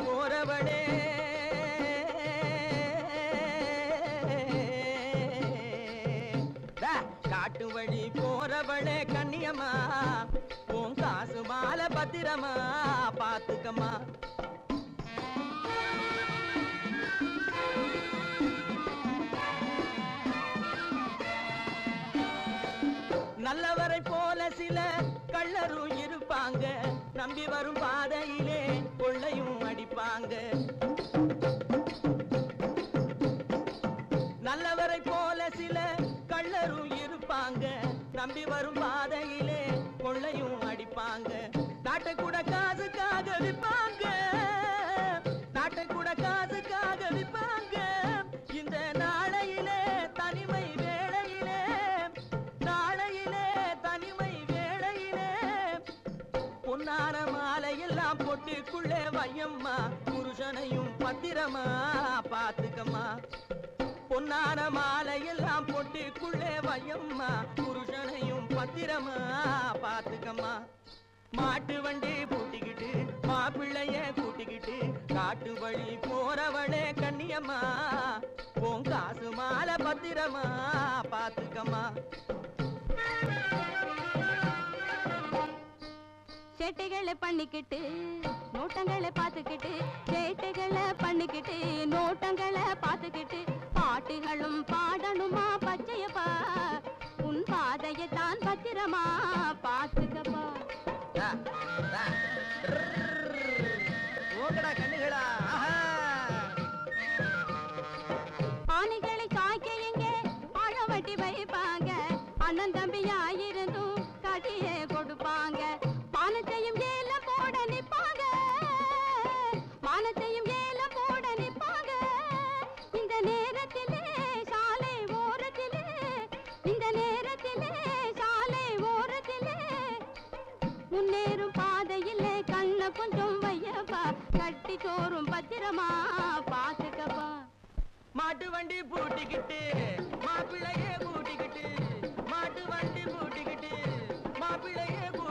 போறவளே டா, காட்டு வழி போறவளே கண்ணியம்மா உன் காசு மாலை பத்திரமா பாத்துக்கம்மா நல்லவரை போல சில கள்ளரும் இருப்பாங்க நம்பி வரும் பாதையிலே கொள்ளையும் அடிப்பாங்க நல்லவரை போல சில கள்ளரும் இருப்பாங்க நம்பி வரும் பாதையிலே கொள்ளையும் அடிப்பாங்க நாட்டை கூட காசுக்காக விற்பாங்க நாட்டை கூட காசுக்காக விற்பாங்க இந்த நாளையிலே தனிமை வேளையிலே நாளையிலே தனிமை வேளையிலே பொன்னான மாலையெல்லாம் பொட்டுக்குள்ளே வையம்மா புருஷனையும் பத்திரமா பாத்துக்கம்மா பொன்னான மாலையெல்லாம் பொட்டுக்குள்ளே வையம்மா புருஷனையும் பத்திரமா பாத்துக்கம்மா மாட்டு வண்டி பூட்டிக்கிட்டு மாப்பிள்ளைய கூட்டிக்கிட்டு காட்டு வழி போறவளே கண்ணியம்மா உன் காசு மாலை பத்திரமா பாத்துக்கம்மா சேட்டைகளை பண்ணிக்கிட்டு நோட்டங்களை பார்த்துக்கிட்டு சேட்டைகளை பண்ணிக்கிட்டு நோட்டங்களை பார்த்துக்கிட்டு பாட்டுகளும் பாடணுமா பச்சையப்பா உன் பாதையை தான் பத்திரமா பார்த்துக்கப்பா டா, டா. ஓங்கடா கண்ணுகளா ஆஹா. ஆணைகளை காய்க்க எங்க ஆழவட்டி வைப்பாங்க அண்ணன் தம்பியாயிருந்தும் கடியே கொடுப்பாங்க மானத்தையும் ஏலம் போட நிப்பாங்க மானத்தையும் ஏலம் போட நிப்பாங்க இந்த நேரத்திலே சாலை ஓரத்திலே இந்த நேரத்திலே சாலை ஓரத்திலே முன்னேறும் பாதையிலே கண்ண கொஞ்சம் வையப்பா கட்டி சோறும் பத்திரமா பாத்துக்கப்பா மாட்டு வண்டி பூட்டிக்கிட்டு மாப்பிள்ளையே கூட்டிக்கிட்டு மாட்டு வண்டி பூட்டிக்கிட்டு மாப்பிள்ளையே